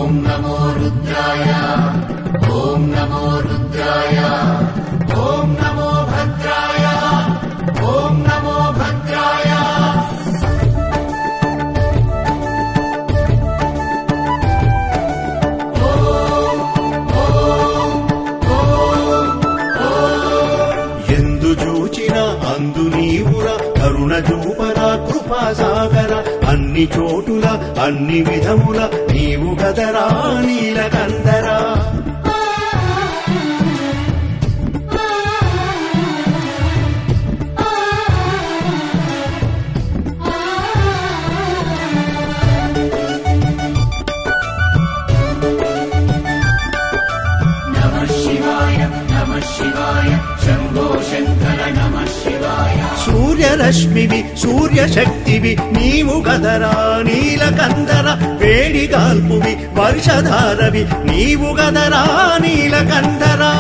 ॐ नमो रुद्राय ॐ नमो रुद्राय ॐ नमो भद्राय ॐ नमो भद्राय ఎందు చూచిన అందు నీవురా కరుణ చూపరా కృపా సాగర అన్ని చోటుల అన్ని విధముల నీవు గదరా నీలకందరా नमः शिवाय नमः शिवाय शम्भो शङ्कर नमः शिवाय సూర్యరశ్మివి సూర్యశక్తివి నీవు గదరా నీలకందర వేడిగాల్పువి వర్షధారవి నీవు గదరా నీలకందరా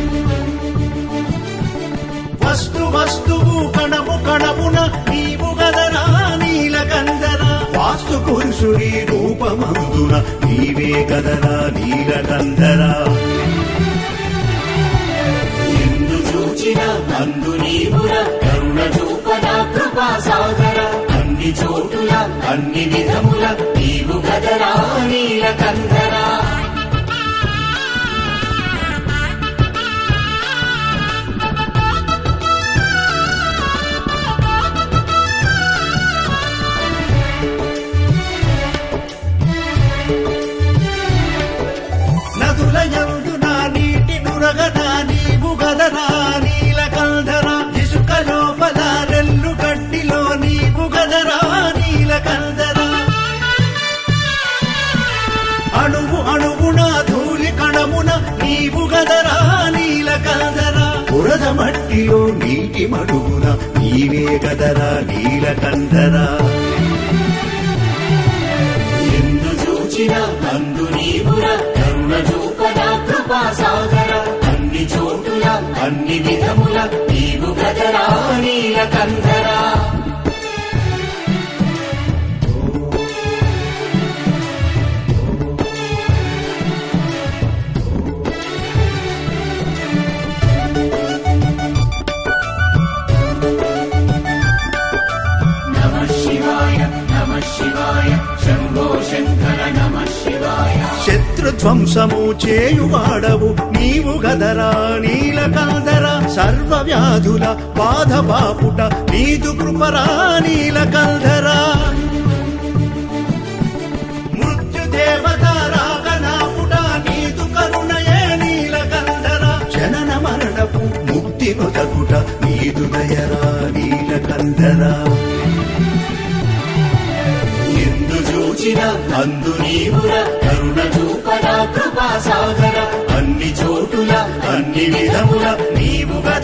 వస్తు వస్తువు కణము కణమున నీవు గదరా నీలకందర వాస్తు పురుషుడి రూపమందున నీవే గదరా నీలకందరా ఎందు చూచిన అందు నీవుర కరుణ చూపన కృపా సాగర అన్ని చోటుల అన్ని విధముల నీవు గదరా నీలకంధరా నదుల యందున నీటి నురగన నీవు గదరా నీలకంధర ఇసుక లోపల రెల్లు గడ్డిలో నీవు గదరా నీలకంధర అణువు అణువున ధూళి కణమున నీవు గదరా నీలకంధర బురద మట్టిలో నీటి మడుగున నీవే గదరా నీలకంధరా ఎందు చూచిన అందు నీవుర కరుణ చూపన కృపా సాగర అన్ని చోటుల అన్ని విధముల నీవు గదరా నీలకంధరా నమः శివాయ నమः శివాయ శంభో శంకర నమः శివాయ శత్రుధ్వంసము చేయువాడవు నీవు గదరా నీలకందర సర్వ వ్యాధుల బాధ బాపుట నీదు కృపరా నీలకందరా మృత్యు దేవత రాగనాపుట నీదు కరుణయే నీలకందర జనన మరణపు ముక్తి నొదగుట నీదు దయరా నీలకందరా ఎందు చూచిన అందు నీవుర కరుణ చూపన కృపా సాగర అన్ని చోటుల అన్ని విధముల నీవు గద